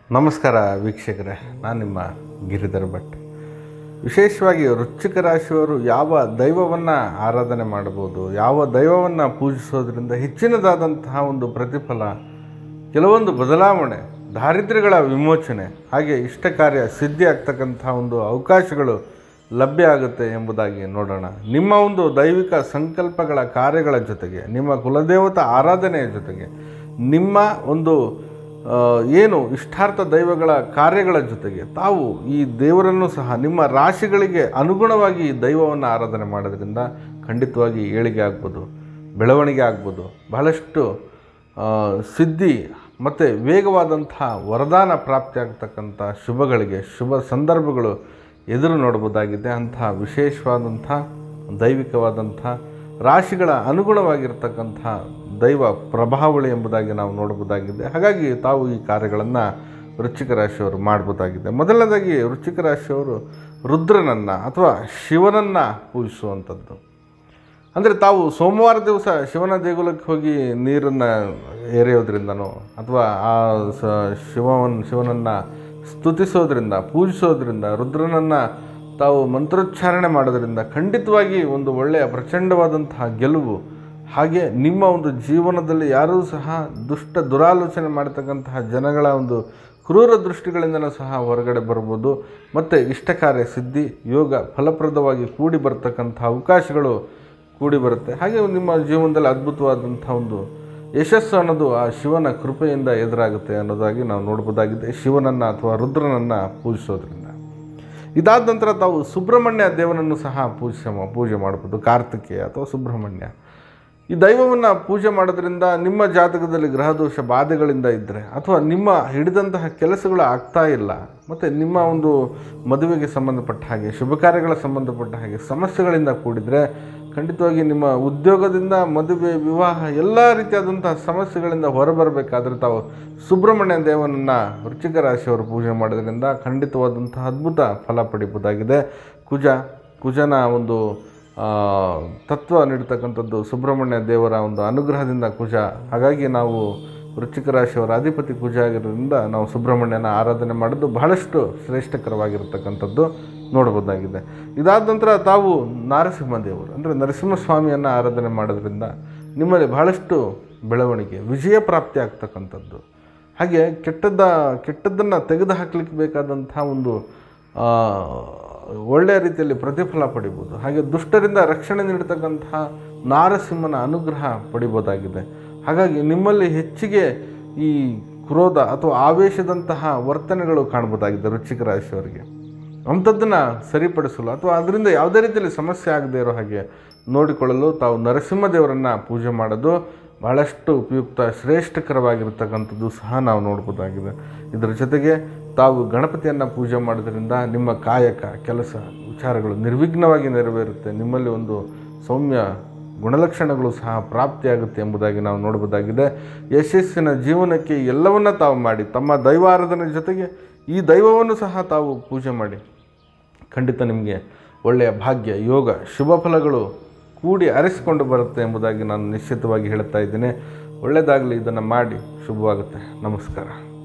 ನಮಸ್ಕಾರ ವೀಕ್ಷಕರೇ ನಾನು ನಿಮ್ಮ ಗಿರಿಧರ್ ಭಟ್ ವಿಶೇಷವಾಗಿ ವೃಶ್ಚಿಕ ರಾಶಿಯವರು ಯಾವ ದೈವವನ್ನು ಆರಾಧನೆ ಮಾಡ್ಬೋದು ಯಾವ ದೈವವನ್ನು ಪೂಜಿಸೋದ್ರಿಂದ ಹೆಚ್ಚಿನದಾದಂತಹ ಒಂದು ಪ್ರತಿಫಲ ಕೆಲವೊಂದು ಬದಲಾವಣೆ ದಾರಿದ್ರ್ಯಗಳ ವಿಮೋಚನೆ ಹಾಗೆ ಇಷ್ಟ ಕಾರ್ಯ ಸಿದ್ಧಿ ಆಗ್ತಕ್ಕಂಥ ಒಂದು ಅವಕಾಶಗಳು ಲಭ್ಯ ಆಗುತ್ತೆ ಎಂಬುದಾಗಿ ನೋಡೋಣ ನಿಮ್ಮ ಒಂದು ದೈವಿಕ ಸಂಕಲ್ಪಗಳ ಕಾರ್ಯಗಳ ಜೊತೆಗೆ ನಿಮ್ಮ ಕುಲದೇವತಾ ಆರಾಧನೆಯ ಜೊತೆಗೆ ನಿಮ್ಮ ಒಂದು ಆ, ಏನು ಇಷ್ಟಾರ್ಥ ದೈವಗಳ ಕಾರ್ಯಗಳ ಜೊತೆಗೆ ತಾವು ಈ ದೇವರನ್ನು ಸಹ ನಿಮ್ಮ ರಾಶಿಗಳಿಗೆ ಅನುಗುಣವಾಗಿ ಈ ದೈವವನ್ನು ಆರಾಧನೆ ಮಾಡೋದ್ರಿಂದ ಖಂಡಿತವಾಗಿ ಏಳಿಗೆ ಆಗ್ಬೋದು ಬೆಳವಣಿಗೆ ಆಗ್ಬೋದು ಬಹಳಷ್ಟು ಆ, ಸಿದ್ಧಿ ಮತ್ತು ವೇಗವಾದಂಥ ವರದಾನ ಪ್ರಾಪ್ತಿ ಆಗ್ತಕ್ಕಂಥ ಶುಭಗಳಿಗೆ ಶುಭ ಸಂದರ್ಭಗಳು ಎದುರು ನೋಡ್ಬೋದಾಗಿದೆ ಅಂತಹ ವಿಶೇಷವಾದಂಥ ದೈವಿಕವಾದಂಥ ರಾಶಿಗಳ ಅನುಗುಣವಾಗಿರ್ತಕ್ಕಂಥ ದೈವ ಪ್ರಭಾವಳಿ ಎಂಬುದಾಗಿ ನಾವು ನೋಡ್ಬೋದಾಗಿದೆ ಹಾಗಾಗಿ ತಾವು ಈ ಕಾರ್ಯಗಳನ್ನು ವೃಶ್ಚಿಕ ರಾಶಿಯವರು ಮಾಡ್ಬೋದಾಗಿದೆ ಮೊದಲನೇದಾಗಿ ವೃಶ್ಚಿಕ ರಾಶಿಯವರು ರುದ್ರನನ್ನು ಅಥವಾ ಶಿವನನ್ನು ಪೂಜಿಸುವಂಥದ್ದು ಅಂದರೆ ತಾವು ಸೋಮವಾರ ದಿವಸ ಶಿವನ ದೇಗುಲಕ್ಕೆ ಹೋಗಿ ನೀರನ್ನು ಎರೆಯೋದ್ರಿಂದನೋ ಅಥವಾ ಆ ಸ ಶಿವವನ್ನು ಶಿವನನ್ನು ಸ್ತುತಿಸೋದ್ರಿಂದ ಪೂಜಿಸೋದ್ರಿಂದ ರುದ್ರನನ್ನು ತಾವು ಮಂತ್ರೋಚ್ಚಾರಣೆ ಮಾಡೋದ್ರಿಂದ ಖಂಡಿತವಾಗಿ ಒಂದು ಒಳ್ಳೆಯ ಪ್ರಚಂಡವಾದಂತಹ ಗೆಲುವು ಹಾಗೆ ನಿಮ್ಮ ಒಂದು ಜೀವನದಲ್ಲಿ ಯಾರೂ ಸಹ ದುಷ್ಟ ದುರಾಲೋಚನೆ ಮಾಡ್ತಕ್ಕಂತಹ ಜನಗಳ ಒಂದು ಕ್ರೂರ ದೃಷ್ಟಿಗಳಿಂದಲೂ ಸಹ ಹೊರಗಡೆ ಬರ್ಬೋದು ಮತ್ತು ಇಷ್ಟ ಕಾರ್ಯ ಸಿದ್ಧಿ ಯೋಗ ಫಲಪ್ರದವಾಗಿ ಕೂಡಿ ಬರ್ತಕ್ಕಂಥ ಅವಕಾಶಗಳು ಕೂಡಿ ಬರುತ್ತೆ ಹಾಗೆ ನಿಮ್ಮ ಜೀವನದಲ್ಲಿ ಅದ್ಭುತವಾದಂಥ ಒಂದು ಯಶಸ್ಸು ಅನ್ನೋದು ಆ ಶಿವನ ಕೃಪೆಯಿಂದ ಎದುರಾಗುತ್ತೆ ಅನ್ನೋದಾಗಿ ನಾವು ನೋಡ್ಬೋದಾಗಿದೆ ಶಿವನನ್ನು ಅಥವಾ ರುದ್ರನನ್ನು ಪೂಜಿಸೋದ್ರಿಂದ ಇದಾದ ನಂತರ ತಾವು ಸುಬ್ರಹ್ಮಣ್ಯ ದೇವನನ್ನು ಸಹ ಪೂಜೆ ಪೂಜೆ ಮಾಡ್ಬೋದು ಕಾರ್ತಿಕೇಯ ಅಥವಾ ಸುಬ್ರಹ್ಮಣ್ಯ ಈ ದೈವವನ್ನು ಪೂಜೆ ಮಾಡೋದ್ರಿಂದ ನಿಮ್ಮ ಜಾತಕದಲ್ಲಿ ಗ್ರಹದೋಷ ಬಾಧೆಗಳಿಂದ ಇದ್ದರೆ ಅಥವಾ ನಿಮ್ಮ ಹಿಡಿದಂತಹ ಕೆಲಸಗಳು ಆಗ್ತಾ ಇಲ್ಲ ಮತ್ತು ನಿಮ್ಮ ಒಂದು ಮದುವೆಗೆ ಸಂಬಂಧಪಟ್ಟ ಹಾಗೆ ಶುಭ ಕಾರ್ಯಗಳ ಸಂಬಂಧಪಟ್ಟ ಹಾಗೆ ಸಮಸ್ಯೆಗಳಿಂದ ಕೂಡಿದರೆ ಖಂಡಿತವಾಗಿ ನಿಮ್ಮ ಉದ್ಯೋಗದಿಂದ ಮದುವೆ ವಿವಾಹ ಎಲ್ಲ ರೀತಿಯಾದಂತಹ ಸಮಸ್ಯೆಗಳಿಂದ ಹೊರಬರಬೇಕಾದ್ರೆ ತಾವು ಸುಬ್ರಹ್ಮಣ್ಯ ದೇವನನ್ನು ವೃಶ್ಚಿಕ ರಾಶಿಯವರು ಪೂಜೆ ಮಾಡೋದ್ರಿಂದ ಖಂಡಿತವಾದಂತಹ ಅದ್ಭುತ ಫಲ ಪಡಿಬೋದಾಗಿದೆ ಕುಜ ಕುಜನ ಒಂದು ಆ, ತತ್ವ ನೀಡ್ತಕ್ಕಂಥದ್ದು ಸುಬ್ರಹ್ಮಣ್ಯ ದೇವರ ಒಂದು ಅನುಗ್ರಹದಿಂದ ಕುಜ ಹಾಗಾಗಿ ನಾವು ವೃಶ್ಚಿಕ ರಾಶಿಯವರ ಅಧಿಪತಿ ಕುಜ ಆಗಿರೋದ್ರಿಂದ ನಾವು ಸುಬ್ರಹ್ಮಣ್ಯನ ಆರಾಧನೆ ಮಾಡೋದು ಬಹಳಷ್ಟು ಶ್ರೇಷ್ಠಕರವಾಗಿರ್ತಕ್ಕಂಥದ್ದು ನೋಡ್ಬೋದಾಗಿದೆ ಇದಾದ ನಂತರ ತಾವು ನರಸಿಂಹ ದೇವರು ಅಂದರೆ ನರಸಿಂಹಸ್ವಾಮಿಯನ್ನು ಆರಾಧನೆ ಮಾಡೋದ್ರಿಂದ ನಿಮ್ಮಲ್ಲಿ ಬಹಳಷ್ಟು ಬೆಳವಣಿಗೆ ವಿಜಯ ಪ್ರಾಪ್ತಿ ಆಗ್ತಕ್ಕಂಥದ್ದು ಹಾಗೆ ಕೆಟ್ಟದ್ದ ಕೆಟ್ಟದ್ದನ್ನು ತೆಗೆದು ಹಾಕಲಿಕ್ಕೆ ಬೇಕಾದಂಥ ಒಂದು ಆ, ಒಳ್ಳೆಯ ರೀತಿಯಲ್ಲಿ ಪ್ರತಿಫಲ ಪಡಿಬೋದು ಹಾಗೆ ದುಷ್ಟರಿಂದ ರಕ್ಷಣೆ ನೀಡತಕ್ಕಂತಹ ನಾರಸಿಂಹನ ಅನುಗ್ರಹ ಪಡಿಬೋದಾಗಿದೆ ಹಾಗಾಗಿ ನಿಮ್ಮಲ್ಲಿ ಹೆಚ್ಚಿಗೆ ಈ ಕ್ರೋಧ ಅಥವಾ ಆವೇಶದಂತಹ ವರ್ತನೆಗಳು ಕಾಣ್ಬೋದಾಗಿದೆ ವೃಶ್ಚಿಕ ರಾಶಿಯವರಿಗೆ ಅಂಥದ್ದನ್ನು ಸರಿಪಡಿಸಲು ಅಥವಾ ಅದರಿಂದ ಯಾವುದೇ ರೀತಿಯಲ್ಲಿ ಸಮಸ್ಯೆ ಆಗದೇ ಇರೋ ಹಾಗೆ ನೋಡಿಕೊಳ್ಳಲು ತಾವು ನರಸಿಂಹದೇವರನ್ನು ಪೂಜೆ ಮಾಡೋದು ಬಹಳಷ್ಟು ಉಪಯುಕ್ತ ಶ್ರೇಷ್ಠಕರವಾಗಿರ್ತಕ್ಕಂಥದ್ದು ಸಹ ನಾವು ನೋಡ್ಬೋದಾಗಿದೆ ಇದರ ಜೊತೆಗೆ ತಾವು ಗಣಪತಿಯನ್ನು ಪೂಜೆ ಮಾಡೋದ್ರಿಂದ ನಿಮ್ಮ ಕಾಯಕ ಕೆಲಸ ವಿಚಾರಗಳು ನಿರ್ವಿಘ್ನವಾಗಿ ನೆರವೇರುತ್ತೆ ನಿಮ್ಮಲ್ಲಿ ಒಂದು ಸೌಮ್ಯ ಗುಣಲಕ್ಷಣಗಳು ಸಹ ಪ್ರಾಪ್ತಿಯಾಗುತ್ತೆ ಎಂಬುದಾಗಿ ನಾವು ನೋಡ್ಬೋದಾಗಿದೆ ಯಶಸ್ಸಿನ ಜೀವನಕ್ಕೆ ಎಲ್ಲವನ್ನ ತಾವು ಮಾಡಿ ತಮ್ಮ ದೈವಾರಾಧನೆ ಜೊತೆಗೆ ಈ ದೈವವನ್ನು ಸಹ ತಾವು ಪೂಜೆ ಮಾಡಿ ಖಂಡಿತ ನಿಮಗೆ ಒಳ್ಳೆಯ ಭಾಗ್ಯ ಯೋಗ ಶುಭ ಫಲಗಳು ಕೂಡಿ ಅರಸಿಕೊಂಡು ಬರುತ್ತೆ ಎಂಬುದಾಗಿ ನಾನು ನಿಶ್ಚಿತವಾಗಿ ಹೇಳ್ತಾ ಇದ್ದೇನೆ ಒಳ್ಳೆಯದಾಗಲಿ ಇದನ್ನು ಮಾಡಿ ಶುಭವಾಗುತ್ತೆ ನಮಸ್ಕಾರ